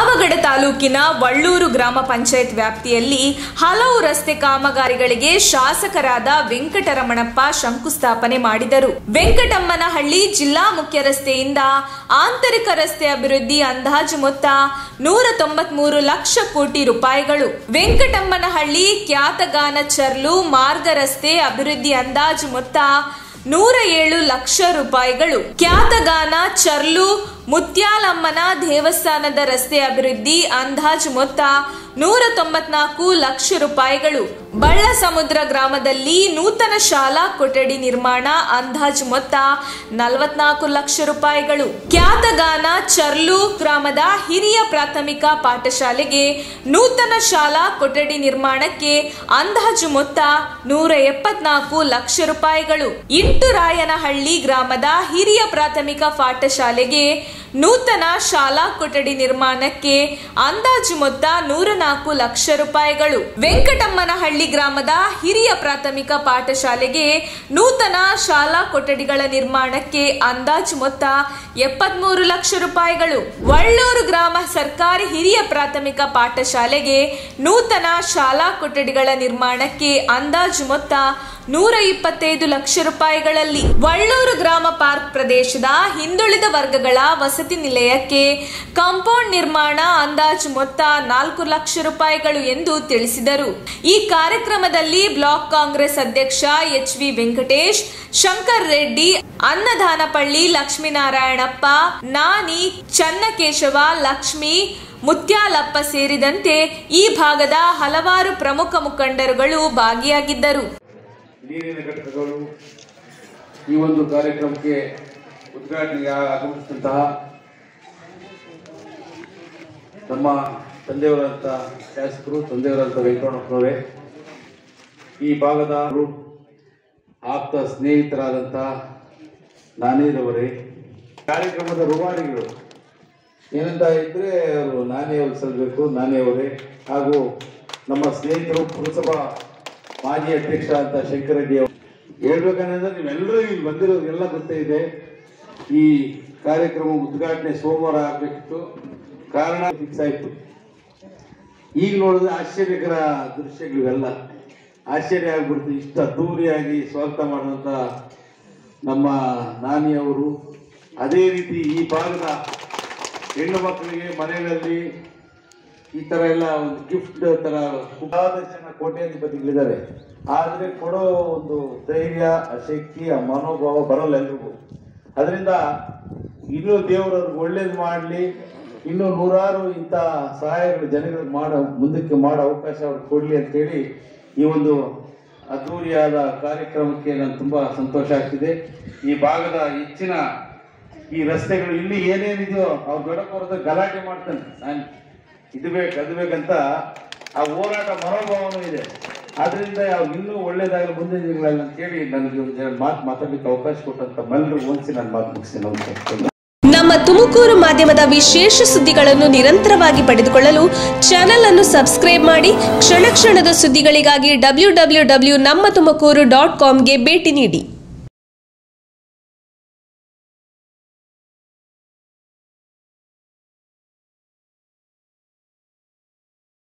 ಪಾವಗಡ ತಾಲೂಕಿನ ವಳ್ಳೂರು ಗ್ರಾಮ ಪಂಚಾಯತ್ ವ್ಯಾಪ್ತಿಯಲ್ಲಿ ಹಲವು ರಸ್ತೆ ಕಾಮಗಾರಿಗಳಿಗೆ ಶಾಸಕರಾದ ವೆಂಕಟರಮಣಪ್ಪ ಶಂಕುಸ್ಥಾಪನೆ ಮಾಡಿದರು ವೆಂಕಟಮ್ಮನಹಳ್ಳಿ ಜಿಲ್ಲಾ ಮುಖ್ಯ ರಸ್ತೆಯಿಂದ ಆಂತರಿಕ ರಸ್ತೆ ಅಭಿವೃದ್ಧಿ ಅಂದಾಜು ಮೊತ್ತ ನೂರ ತೊಂಬತ್ಮೂರು ಲಕ್ಷ ಕೋಟಿ ರೂಪಾಯಿಗಳು ವೆಂಕಟಮ್ಮನಹಳ್ಳಿ ಖ್ಯಾತಗಾನ ಚರ್ಲು ಮಾರ್ಗ ರಸ್ತೆ ಅಭಿವೃದ್ಧಿ ಅಂದಾಜು ಮೊತ್ತ ನೂರ ಏಳು ಲಕ್ಷ ರೂಪಾಯಿಗಳು ಖ್ಯಾತಗಾನ ಚರ್ಲು ಮುತ್ಯಾಲಮ್ಮನ ದೇವಸ್ಥಾನದ ರಸ್ತೆ ಅಭಿವೃದ್ಧಿ ಅಂದಾಜು ಮೊತ್ತ ನೂರ ತೊಂಬತ್ನಾಲ್ಕು ಲಕ್ಷ ರೂಪಾಯಿಗಳು ಬಳ್ಳ ಸಮುದ್ರ ಗ್ರಾಮದಲ್ಲಿ ನೂತನ ಶಾಲಾ ಕೊಠಡಿ ನಿರ್ಮಾಣ ಅಂದಾಜು ಮೊತ್ತ ನಲವತ್ನಾಲ್ಕು ಲಕ್ಷ ರೂಪಾಯಿಗಳು ಖ್ಯಾತಗಾನ ಚರ್ಲು ಗ್ರಾಮದ ಹಿರಿಯ ಪ್ರಾಥಮಿಕ ಪಾಠಶಾಲೆಗೆ ನೂತನ ಶಾಲಾ ಕೊಠಡಿ ನಿರ್ಮಾಣಕ್ಕೆ ಅಂದಾಜು ಮೊತ್ತ ನೂರ ಎಪ್ಪತ್ನಾಲ್ಕು ಲಕ್ಷ ರೂಪಾಯಿಗಳು ಇಂಟುರಾಯನಹಳ್ಳಿ ಗ್ರಾಮದ ಹಿರಿಯ ಪ್ರಾಥಮಿಕ ಪಾಠಶಾಲೆಗೆ ನೂತನ ಶಾಲಾ ಕೊಠಡಿ ನಿರ್ಮಾಣಕ್ಕೆ ಅಂದಾಜು ಮೊತ್ತ ನೂರ ನಾಲ್ಕು ಲಕ್ಷ ರೂಪಾಯಿಗಳು ವೆಂಕಟಮ್ಮನಹಳ್ಳಿ ಗ್ರಾಮದ ಹಿರಿಯ ಪ್ರಾಥಮಿಕ ಪಾಠಶಾಲೆಗೆ ನೂತನ ಶಾಲಾ ಕೊಠಡಿಗಳ ನಿರ್ಮಾಣಕ್ಕೆ ಅಂದಾಜು ಮೊತ್ತ ಎಪ್ಪತ್ಮೂರು ಲಕ್ಷ ರೂಪಾಯಿಗಳು ವಳ್ಳೂರು ಗ್ರಾಮ ಸರ್ಕಾರಿ ಹಿರಿಯ ಪ್ರಾಥಮಿಕ ಪಾಠಶಾಲೆಗೆ ನೂತನ ಶಾಲಾ ಕೊಠಡಿಗಳ ನಿರ್ಮಾಣಕ್ಕೆ ಅಂದಾಜು ಮೊತ್ತ ನೂರ ಇಪ್ಪತ್ತೈದು ಲಕ್ಷ ರೂಪಾಯಿಗಳಲ್ಲಿ ವಳ್ಳೂರು ಗ್ರಾಮ ಪಾರ್ಕ್ ಪ್ರದೇಶದ ಹಿಂದುಳಿದ ವರ್ಗಗಳ ವಸತಿ ನಿಲಯಕ್ಕೆ ಕಾಂಪೌಂಡ್ ನಿರ್ಮಾಣ ಅಂದಾಜು ಮೊತ್ತ ನಾಲ್ಕು ಲಕ್ಷ ರೂಪಾಯಿಗಳು ಎಂದು ತಿಳಿಸಿದರು ಈ ಕಾರ್ಯಕ್ರಮದಲ್ಲಿ ಬ್ಲಾಕ್ ಕಾಂಗ್ರೆಸ್ ಅಧ್ಯಕ್ಷ ಎಚ್ ವಿ ವೆಂಕಟೇಶ್ ಶಂಕರ್ ರೆಡ್ಡಿ ಅನ್ನದಾನಪಳ್ಳಿ ಲಕ್ಷ್ಮೀನಾರಾಯಣಪ್ಪ ನಾನಿ ಚನ್ನಕೇಶವ ಲಕ್ಷ್ಮಿ ಮುತ್ಯಾಲಪ್ಪ ಸೇರಿದಂತೆ ಈ ಭಾಗದ ಹಲವಾರು ಪ್ರಮುಖ ಮುಖಂಡರುಗಳು ಭಾಗಿಯಾಗಿದ್ದರು ನೀರಿನ ಘಟಕಗಳು ಈ ಒಂದು ಕಾರ್ಯಕ್ರಮಕ್ಕೆ ಉದ್ಘಾಟನೆಗೆ ಆಗಮಿಸಿದಂತಹ ನಮ್ಮ ತಂದೆಯವರಂತ ಶಾಸಕರು ತಂದೆಯವರಂತ ವೆಂಕಟಪ್ಪನವರೇ ಈ ಭಾಗದ ಆಪ್ತ ಸ್ನೇಹಿತರಾದಂಥ ನಾನೇರವರೇ ಕಾರ್ಯಕ್ರಮದ ರೂವಾರಿಗಳು ಏನಂತ ಇದ್ರೆ ಅವರು ನಾನೇ ಅವ್ರು ಸಲ್ಲಬೇಕು ನಾನೇ ಅವರೇ ಹಾಗೂ ನಮ್ಮ ಸ್ನೇಹಿತರು ಪುರಸಭಾ ಮಾಜಿ ಅಧ್ಯಕ್ಷ ಅಂತ ಶಂಕರರೆಡ್ಡಿ ಅವರು ಹೇಳ್ಬೇಕಂದ್ರೆ ನೀವೆಲ್ಲರೂ ಇಲ್ಲಿ ಬಂದಿರೋರಿಗೆಲ್ಲ ಗೊತ್ತೇ ಇದೆ ಈ ಕಾರ್ಯಕ್ರಮ ಉದ್ಘಾಟನೆ ಸೋಮವಾರ ಆಗಬೇಕಿತ್ತು ಕಾರಣ ಫಿಕ್ಸ್ ಆಯಿತು ಈಗ ನೋಡಿದ್ರೆ ಆಶ್ಚರ್ಯಕರ ದೃಶ್ಯಗಳಿವೆಲ್ಲ ಆಶ್ಚರ್ಯ ಆಗ್ಬಿಡ್ತು ಇಷ್ಟ ಅದ್ದೂರಿಯಾಗಿ ಸ್ವಾಗತ ಮಾಡುವಂಥ ನಮ್ಮ ನಾನಿಯವರು ಅದೇ ರೀತಿ ಈ ಭಾಗದ ಹೆಣ್ಣು ಮಕ್ಕಳಿಗೆ ಮನೆಗಳಲ್ಲಿ ಈ ತರ ಎಲ್ಲ ಒಂದು ಗಿಫ್ಟ್ ತರ ಸುಮಾರು ಜನ ಕೋಟ್ಯಾಧಿಪತಿಗಳಿದ್ದಾರೆ ಆದ್ರೆ ಕೊಡೋ ಒಂದು ಧೈರ್ಯ ಆ ಶಕ್ತಿ ಆ ಮನೋಭಾವ ಬರಲ್ಲ ಎಲ್ರಿಗೂ ಅದರಿಂದ ಇನ್ನೂ ದೇವರು ಅವ್ರಿಗೆ ಒಳ್ಳೇದು ಮಾಡಲಿ ಇನ್ನೂ ನೂರಾರು ಇಂಥ ಸಹಾಯಗಳು ಜನಗಳಿಗೆ ಮಾಡೋ ಮುಂದಕ್ಕೆ ಮಾಡೋ ಅವಕಾಶ ಅವ್ರಿಗೆ ಕೊಡಲಿ ಅಂತೇಳಿ ಈ ಒಂದು ಅದ್ದೂರಿಯಾದ ಕಾರ್ಯಕ್ರಮಕ್ಕೆ ನಾನು ತುಂಬಾ ಸಂತೋಷ ಆಗ್ತಿದೆ ಈ ಭಾಗದ ಹೆಚ್ಚಿನ ಈ ರಸ್ತೆಗಳು ಇಲ್ಲಿ ಏನೇನಿದೆಯೋ ಅವ್ರು ದೊಡ್ಡಪ್ಪರದ ಗಲಾಟೆ ಮಾಡ್ತಾನೆ ನಾನು ಇದು ಬೇಕು ಅದು ಬೇಕಂತ ಆ ಹೋರಾಟ ಮನೋಭಾವನೂ ಇದೆ ಆದ್ರಿಂದ ಅವ್ರು ಇನ್ನೂ ಒಳ್ಳೇದಾಗಲಿ ಮುಂದಿನ ದಿನಗಳಲ್ಲಿ ಅಂತೇಳಿ ನನಗೆ ಒಂದು ಎರಡು ಮಾತು ಮಾತಾಡ್ಲಿಕ್ಕೆ ಅವಕಾಶ ಕೊಟ್ಟಂತ ಮಲ್ಲರು ಹೊಂದಿಸಿ ನಾನು ಮಾತು ಮುಗಿಸ್ತೀನಿ ನಮಸ್ಕಾರ ನಮ್ಮ ತುಮಕೂರು ಮಾಧ್ಯಮದ ವಿಶೇಷ ಸುದ್ದಿಗಳನ್ನು ನಿರಂತರವಾಗಿ ಪಡೆದುಕೊಳ್ಳಲು ಚಾನೆಲ್ ಅನ್ನು ಸಬ್ಸ್ಕ್ರೈಬ್ ಮಾಡಿ ಕ್ಷಣ ಕ್ಷಣದ ಸುದ್ದಿಗಳಿಗಾಗಿ ಡಬ್ಲ್ಯೂ ಡಬ್ಲ್ಯೂ ಡಬ್ಲ್ಯೂ ನಮ್ಮ ತುಮಕೂರು ಡಾಟ್ ಕಾಮ್ಗೆ ಭೇಟಿ ನೀಡಿ